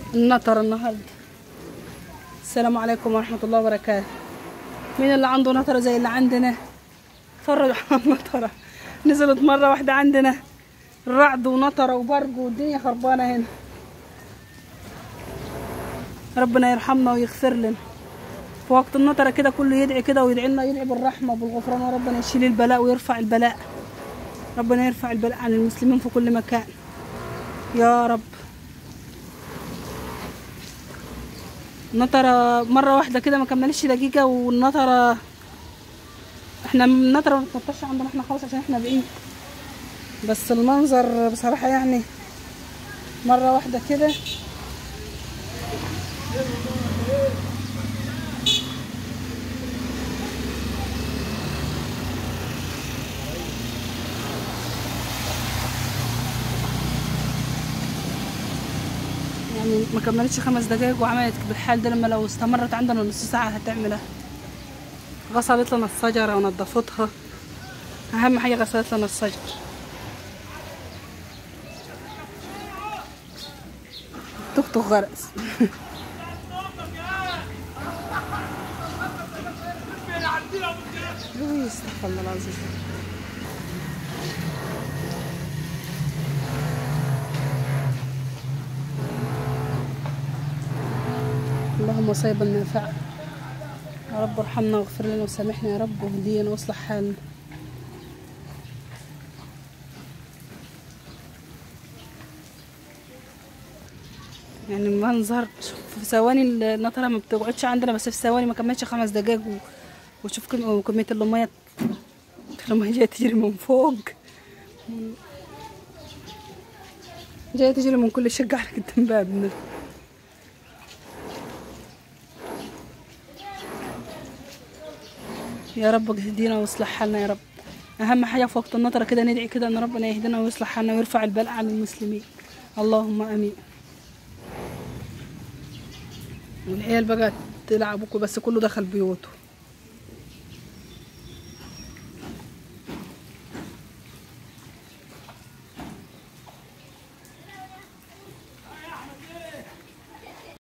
النطر النهارده السلام عليكم ورحمة الله وبركاته مين اللي عنده نطرة زي اللي عندنا اتفرجوا على النطرة نزلت مرة واحدة عندنا رعد ونطرة وبرق والدنيا خربانة هنا ربنا يرحمنا ويغفر لنا في وقت النطرة كده كله يدعي كده ويدعي لنا يدعي بالرحمة وبالغفران وربنا يشيل البلاء ويرفع البلاء ربنا يرفع البلاء عن المسلمين في كل مكان يا رب نطرة مرة واحدة كده ما كملتش دقيقة والنطرة احنا النطرة ما بتنطرش عندنا احنا خالص عشان احنا بعيد بس المنظر بصراحة يعني مرة واحدة كده يعني ما كملتش خمس دقايق وعملت بالحال ده لما لو استمرت عندنا نص ساعة هتعملها غسلت لنا الشجرة ونظفتها أهم حاجة غسلت لنا الشجر توك توك غرس أوي، استغفر الله العظيم اللهم صيبا نافعا يا رب ارحمنا واغفر لنا وسامحنا يا رب واهدينا واصلح حالنا يعني المنظر شوف في ثواني النطرة ما بتقعدش عندنا بس في ثواني ما كملتش خمس دقايق و... وشوف كم... كمية المية المية جاية تجري من فوق جاية تجري من كل شقة على قدام بابنا يا رب اهدينا واصلح حالنا يا رب اهم حاجه في وقت النطره كده ندعي كده ان ربنا يهدينا ويصلح حالنا ويرفع البلاء عن المسلمين اللهم امين والعيال بقى تلعبوا بس كله دخل بيوته